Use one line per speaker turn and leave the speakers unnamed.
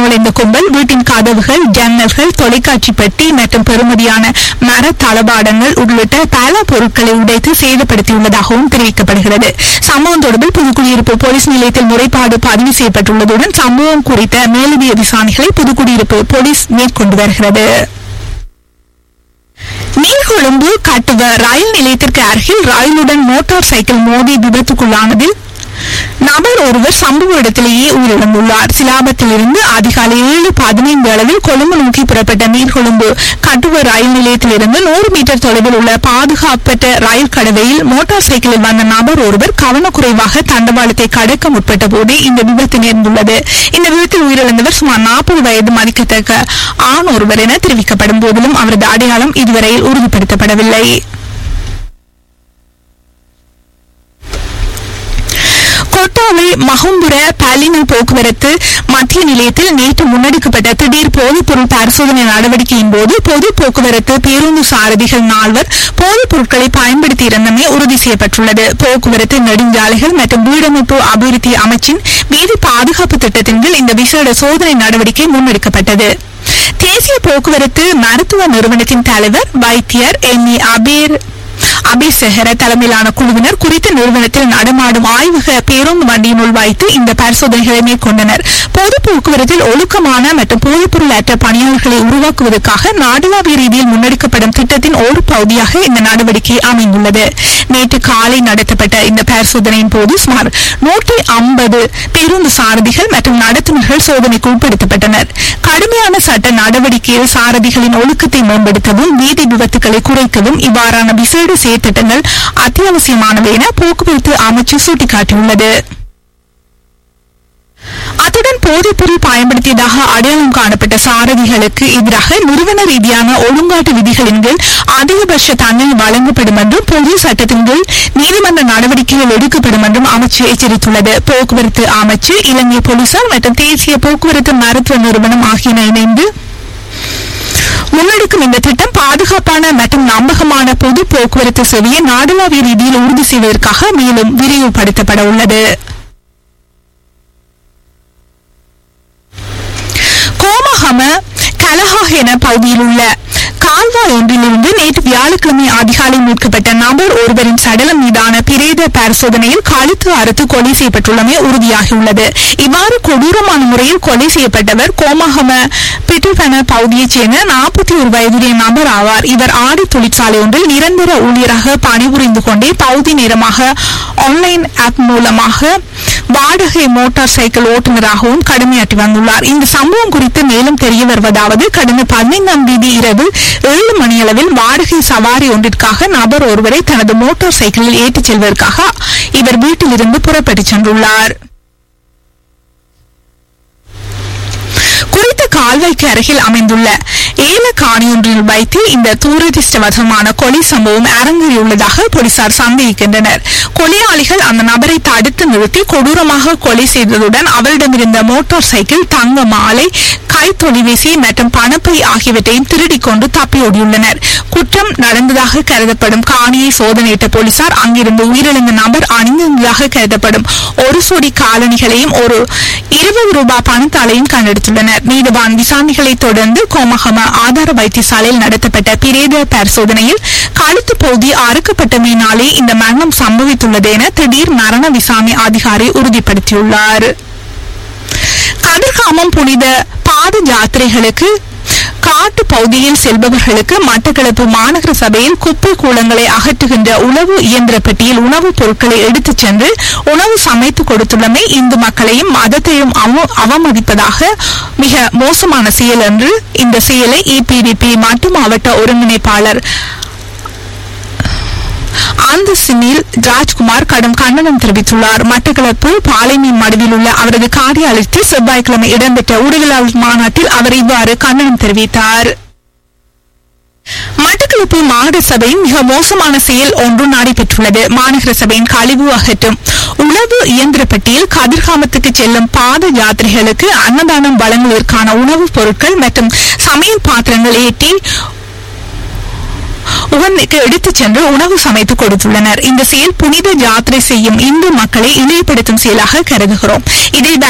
நுழைந்த கும்பல் வீட்டின் கதவுகள் ஜன்னல்கள் தொலைக்காட்சி பெட்டி மற்றும் பெறுமதியான மர தளபாடங்கள் உள்ளிட்ட பல பொருட்களை உடைத்து சேதப்படுத்தியுள்ளதாகவும் தெரிவிக்கப்படுகிறது சம்பவம் தொடர்பில் புதுக்குடியிருப்பு போலீஸ் நிலையத்தில் முறைப்பாடு பதிவு செய்யப்பட்டுள்ளதுடன் சம்பவம் குறித்த மேலதிக விசாரணைகளை புதுக்குடியிருப்பு போலீஸ் மேற்கொண்டு வருகிறது நீர்கொழும்பு கட்டுவ ரயில் நிலையத்திற்கு அருகில் ரயிலுடன் மோட்டார் சைக்கிள் மோதி விபத்துக்குள்ளானதில் நபர் ஒருவர் சம்பவ இடத்திலேயே உயிரிழந்துள்ளார் சிலாபத்திலிருந்து அதிகாலை ஏழு பதினைந்து அளவில் கொழும்பு நோக்கி புறப்பட்ட நீர்கொழும்பு கட்டுவ ரயில் நிலையத்திலிருந்து நூறு மீட்டர் தொலைவில் உள்ள பாதுகாப்பற்ற ரயில் கடவையில் மோட்டார் சைக்கிளில் வந்த நபர் ஒருவர் கவனக்குறைவாக தண்டவாளத்தை கடக்க முற்பட்ட போதே இந்த விபத்து நேர்ந்துள்ளது இந்த விபத்தில் உயிரிழந்தவர் சுமார் நாற்பது வயது மதிக்கத்தக்க ஆண் ஒருவர் என தெரிவிக்கப்படும் போதிலும் அவரது அடையாளம் இதுவரையில் உறுதிப்படுத்தப்படவில்லை கொட்டாவை மகும்புர பலின போக்குவரத்து மத்திய நிலையத்தில் நேற்று முன்னெடுக்கப்பட்ட திடீர் போதைப்பொருள் பரிசோதனை நடவடிக்கையின் போது பொது போக்குவரத்து பேருந்து சாரதிகள் நால்வர் போதைப் பொருட்களை பயன்படுத்தியிருந்தமை உறுதி செய்யப்பட்டுள்ளது போக்குவரத்து நெடுஞ்சாலைகள் மற்றும் வீடமைப்பு அபிவிருத்தி அமைச்சின் வீதி பாதுகாப்பு திட்டத்தின் கீழ் இந்த விசேட சோதனை நடவடிக்கை முன்னெடுக்கப்பட்டது தேசிய போக்குவரத்து மருத்துவ நிறுவனத்தின் தலைவர் வைத்தியர் எம் ஏ அபீர் அபிசெஹர தலைமையிலான குழுவினர் குறித்த நிறுவனத்தில் நடமாடும் ஆய்வக பேருந்து வண்டியினுள் வைத்து இந்த பரிசோதனைகளை மேற்கொண்டனர் பொது போக்குவரத்தில் ஒழுக்கமான மற்றும் போதைப்பொருள் அற்ற பணியாளர்களை உருவாக்குவதற்காக நாடளாவிய ரீதியில் முன்னெடுக்கப்படும் திட்டத்தின் ஒரு பகுதியாக இந்த நடவடிக்கை அமைந்துள்ளது நேற்று காலை நடத்தப்பட்ட இந்த பரிசோதனையின் போது சுமார் நூற்றி ஐம்பது பேருந்து சாரதிகள் மற்றும் நடத்துனர்கள் சோதனைக்கு உட்படுத்தப்பட்டனர் கடுமையான சட்ட நடவடிக்கையில் சாரதிகளின் ஒழுக்கத்தை மேம்படுத்தவும் வீதி விபத்துக்களை குறைக்கவும் இவ்வாறான விசேட செயற்திட்டங்கள் அத்தியாவசியமானவை என போக்குவரத்து அமைச்சு சுட்டிக்காட்டியுள்ளது அத்துடன் போதைப்பொருள் பயன்படுத்தியதாக அடையாளம் காணப்பட்ட சாரதிகளுக்கு எதிராக நிறுவன ரீதியான ஒழுங்காட்டு விதிகளின் கீழ் அதிகபட்ச தண்டனை வழங்கப்படும் என்றும் பொது சட்டத்தின் கீழ் நீதிமன்ற நடவடிக்கைகள் எடுக்கப்படும் என்றும் அமைச்சு எச்சரித்துள்ளது போக்குவரத்து அமைச்சு இலங்கை போலீசார் மற்றும் தேசிய போக்குவரத்து மருத்துவ நிறுவனம் ஆகியன இணைந்து முன்னெடுக்கும் இந்த திட்டம் பாதுகாப்பான மற்றும் நம்பகமான பொது போக்குவரத்து சேவையை நாடளாவிய ரீதியில் உறுதி செய்வதற்காக மேலும் விரிவுபடுத்தப்பட உள்ளது கோமஹம கலஹா என பகுதியில் உள்ள கால்வாய் ஒன்றிலிருந்து நேற்று வியாழக்கிழமை அதிகாலை மீட்கப்பட்ட நபர் ஒருவரின் சடலம் மீதான பிரேத பரிசோதனையில் கழுத்து அறுத்து கொலை செய்யப்பட்டுள்ளமை உறுதியாகியுள்ளது இவ்வாறு கொடூரமான முறையில் கொலை செய்யப்பட்டவர் கோமஹம பிட்டுபன பகுதியைச் சேர்ந்த நாற்பத்தி ஒரு வயதுடைய நபர் ஆவார் இவர் ஆடை தொழிற்சாலை ஒன்றில் நிரந்தர ஊழியராக பணிபுரிந்து கொண்டே பகுதி நேரமாக ஆன்லைன் ஆப் மூலமாக வாடகை மோட்டார் சைக்கிள் ஓட்டுநராகவும் கடமையாற்றி வந்துள்ளார் இந்த சம்பவம் குறித்து மேலும் தெரிய வருவதாவது கடந்த பதினைந்தாம் தேதி இரவு ஏழு மணியளவில் வாடகை சவாரி ஒன்றிற்காக நபர் ஒருவரை தனது மோட்டார் சைக்கிளில் ஏற்றிச் செல்வதற்காக இவர் வீட்டிலிருந்து புறப்பட்டுச் சென்றுள்ளார் குறித்த கால்வாய்க்கு அருகில் அமைந்துள்ள ஏல காணியொன்றில் வைத்து இந்த துரதிருஷ்டவசமான கொலை சம்பவம் அரங்கேறியுள்ளதாக போலீசார் சந்தேகிக்கின்றனர் கொலையாளிகள் அந்த நபரை தடுத்து நிறுத்தி கொடூரமாக கொலை செய்ததுடன் அவரிடமிருந்த மோட்டார் சைக்கிள் தங்க மாலை கை தொலைபேசி மற்றும் பணப்பை ஆகியவற்றையும் திருடிக் கொண்டு தப்பியோடியுள்ளனர் குற்றம் நடந்ததாக கருதப்படும் காணியை சோதனையிட்ட போலீசார் அங்கிருந்து உயிரிழந்த நபர் அணிந்திருந்ததாக கருதப்படும் ஒரு சொடி காலணிகளையும் ஒரு இருபது ரூபாய் பணத்தாளையும் கண்டெடுத்துள்ளனர் நீதிவான் விசாரணைகளை தொடர்ந்து கோமகம ஆதார வைத்தியசாலையில் நடத்தப்பட்ட பிரேத பரிசோதனையில் கழுத்து பகுதி அறுக்கப்பட்டமையினாலே இந்த மரணம் சம்பவித்துள்ளது என திடீர் மரண விசாரணை அதிகாரி உறுதிப்படுத்தியுள்ளார் கதிர்காமம் புனித பாத யாத்திரைகளுக்கு காட்டு பகுதியில் செல்பவர்களுக்கு மட்டக்களப்பு மாநகர சபையில் குப்பை கூலங்களை அகற்றுகின்ற உணவு இயந்திர பெட்டியில் உணவுப் பொருட்களை எடுத்துச் சென்று உணவு சமைத்து கொடுத்துள்ளமை இந்து மக்களையும் மதத்தையும் அவ- அவமதிப்பதாக மிக மோசமான செயல் என்று இந்த செயலை இபிடிபி மட்டு மாவட்ட ஒருங்கிணைப்பாளர் அந்த சினில் ராஜ்குமார் கடும் கண்டனம் தெரிவித்துள்ளார் மட்டக்களப்பு பாலைமீன் மடுவில் உள்ள அவரது காரியாலயத்தில் செவ்வாய்க்கிழமை இடம்பெற்ற ஊடகவியலாளர் மாநாட்டில் அவர் இவ்வாறு கண்டனம் தெரிவித்தார் மட்டக்களப்பு மாநகர சபையின் மிக மோசமான செயல் ஒன்று நடைபெற்றுள்ளது மாநகர சபையின் கழிவு அகற்றும் உணவு இயந்திர பெட்டியில் கதிர்காமத்துக்கு செல்லும் பாத யாத்திரைகளுக்கு அன்னதானம் வழங்குவதற்கான உணவுப் பொருட்கள் மற்றும் சமையல் பாத்திரங்கள் ஏற்றி உகந்துக்கு எடுத்துச் சென்று உணவு சமைத்து கொடுத்துள்ளனர் இந்த செயல் புனித யாத்திரை செய்யும் இந்து மக்களை இணையப்படுத்தும் செயலாக கருதுகிறோம் இதை